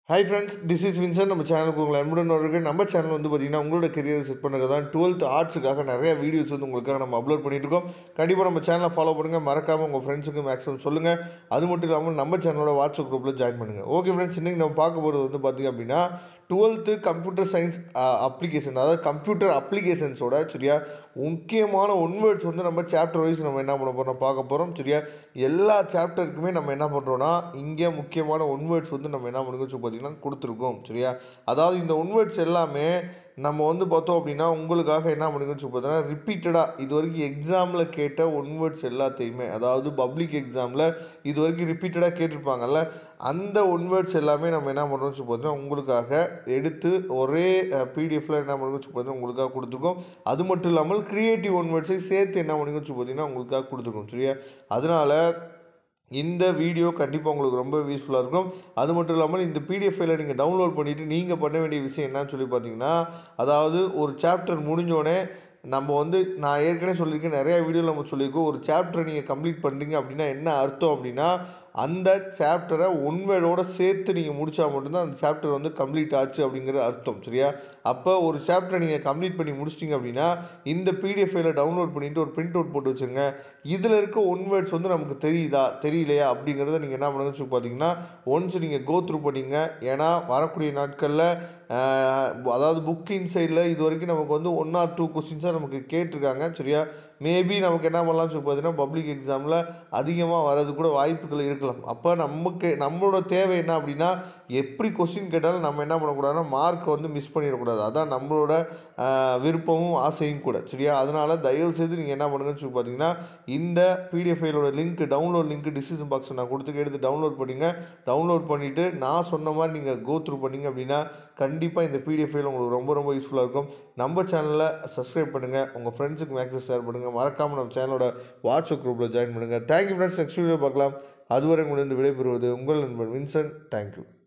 hi friends this is Vinson நம்ம சேனலுக்கு உங்களை அன்புடன் வரவேற்கிறேன் நம்ம சேனல் வந்து பார்த்தீங்கன்னா உங்களோட கெரியர் செட் பண்ணுறது தான் டுவெல்த் ஆர்ட்ஸுக்காக நிறைய வீடியோஸ் வந்து உங்களுக்காக நம்ம அப்லோட் பண்ணிட்டு இருக்கோம் கண்டிப்பாக நம்ம சேனலை ஃபாலோ பண்ணுங்கள் மறக்காமல் உங்கள் ஃப்ரெண்ட்ஸுக்கு மேக்ஸிமம் சொல்லுங்கள் அது மட்டும் இல்லாமல் நம்ம சேனலோட வாட்ஸ்அப் குரூப்பில் ஜாயின் பண்ணுங்கள் ஓகே ஃப்ரெண்ட்ஸ் இன்றைக்கி நம்ம பார்க்க போகிறது வந்து பார்த்திங்க அப்படின்னா டுவெல்த்து கம்ப்யூட்டர் சயின்ஸ் அப்ளிகேஷன் அதாவது கம்ப்யூட்டர் அப்ளிகேஷன்ஸோட சரியா முக்கியமான ஒன் வேர்ட்ஸ் வந்து நம்ம சாப்டர் வைஸ் நம்ம என்ன பண்ண போகிறோம் பார்க்க போகிறோம் சரியா எல்லா சாப்டருக்குமே நம்ம என்ன பண்ணுறோன்னா இங்கே முக்கியமான ஒன் வேர்ட்ஸ் வந்து நம்ம என்ன பண்ணுறோம் பார்த்தீங்கன்னா கொடுத்துருக்கோம் சரியா அதாவது இந்த ஒன் வேர்ட்ஸ் எல்லாமே நம்ம வந்து பார்த்தோம் அப்படின்னா உங்களுக்காக என்ன பண்ணுங்கன்னு சொல்லி பார்த்தோன்னா ரிப்பீட்டடாக இது வரைக்கும் எக்ஸாமில் கேட்ட ஒன் வேர்ட்ஸ் எல்லாத்தையுமே அதாவது பப்ளிக் எக்ஸாமில் இது வரைக்கும் ரிப்பீட்டடாக கேட்டிருப்பாங்கல்ல அந்த ஒன் வேர்ட்ஸ் எல்லாமே நம்ம என்ன பண்ணுறோம்னு சொல்லி பார்த்தோன்னா உங்களுக்காக எடுத்து ஒரே பிடிஎஃப்பில் என்ன பண்ணுங்கன்னு சொல்லி பார்த்தீங்கன்னா உங்களுக்காக கொடுத்துருக்கோம் அது மட்டும் இல்லாமல் க்ரியேட்டிவ் ஒன் வேர்ட்ஸை சேர்த்து என்ன பண்ணுங்கன்னு சொல்லி பார்த்தீங்கன்னா உங்களுக்காக கொடுத்துருக்கோம் சரியா அதனால் இந்த வீடியோ கண்டிப்பாக உங்களுக்கு ரொம்ப யூஸ்ஃபுல்லாக இருக்கும் அது மட்டும் இல்லாமல் இந்த பிடிஎஃப் ஃபைலை நீங்கள் டவுன்லோட் பண்ணிவிட்டு நீங்கள் பண்ண வேண்டிய விஷயம் என்னன்னு சொல்லி பார்த்தீங்கன்னா அதாவது ஒரு சாப்டர் முடிஞ்சோடனே நம்ம வந்து நான் ஏற்கனவே சொல்லியிருக்கேன் நிறையா வீடியோவில் நம்ம சொல்லியிருக்கோம் ஒரு சாப்டரை நீங்கள் கம்ப்ளீட் பண்ணுறீங்க அப்படின்னா என்ன அர்த்தம் அப்படின்னா அந்த சாப்டரை ஒன் வேர்டோட சேர்த்து நீங்கள் முடித்தா மட்டும்தான் அந்த சாப்டர் வந்து கம்ப்ளீட் ஆச்சு அப்படிங்கிற அர்த்தம் சரியா அப்போ ஒரு சாப்டரை நீங்கள் கம்ப்ளீட் பண்ணி முடிச்சிட்டிங்க அப்படின்னா இந்த பிடிஎஃப் ஃபைலை டவுன்லோட் பண்ணிவிட்டு ஒரு பிரிண்ட் அவுட் போட்டு வச்சுங்க இதில் இருக்க ஒன் வேர்ட்ஸ் வந்து நமக்கு தெரியுதா தெரியலையா அப்படிங்கிறத நீங்கள் என்ன பண்ணுங்கன்னு சொல்லி பார்த்தீங்கன்னா ஒன்ஸ் நீங்கள் கோ த்ரூ பண்ணிங்க ஏன்னா வரக்கூடிய நாட்களில் அதாவது புக் இன்சைடில் இது வரைக்கும் நமக்கு வந்து ஒன் ஆர் டூ கொஸ்டின்ஸாக நமக்கு கேட்டிருக்காங்க சரியா மேபி நமக்கு என்ன பண்ணலாம்னு சொல்லி பார்த்தீங்கன்னா பப்ளிக் எக்ஸாமில் அதிகமாக வரது கூட வாய்ப்புகள் இருக்கலாம் அப்போ நமக்கு நம்மளோட தேவை என்ன அப்படின்னா எப்படி கொஸ்டின் கேட்டாலும் நம்ம என்ன பண்ணக்கூடாதுன்னா மார்க்கை வந்து மிஸ் பண்ணிடக்கூடாது அதான் நம்மளோட விருப்பமும் ஆசையும் கூட சரியா அதனால் தயவுசெய்து நீங்கள் என்ன பண்ணுங்கன்னு சொல்லி பார்த்தீங்கன்னா இந்த பிடிஎஃப் ஃபைலோட link download link description box நான் கொடுத்து எடுத்து டவுன்லோட் பண்ணிங்க டவுன்லோட் பண்ணிவிட்டு நான் சொன்ன மாதிரி நீங்கள் கோ த்ரூ பண்ணிங்க அப்படின்னா கண்டிப்பாக இந்த பிடிஎஃப் ஃபைல் உங்களுக்கு ரொம்ப ரொம்ப யூஸ்ஃபுல்லாக இருக்கும் நம்ம சேனலில் சப்ஸ்கிரைப் பண்ணுங்கள் உங்கள் ஃப்ரெண்ட்ஸுக்கு மேக்ஸிமம் ஷேர் பண்ணுங்கள் மறக்காமல் நம்ம சேனலோட வாட்ஸ்அப் குரூப்பில் ஜாயின் பண்ணுங்கள் தேங்க்யூ ஃப்ரெண்ட்ஸ் நெக்ஸ்ட் வீடியோ பார்க்கலாம் அதுவரை உங்களிருந்து விடைபெறுவது உங்கள் நண்பன் வின்சன் தேங்க்யூ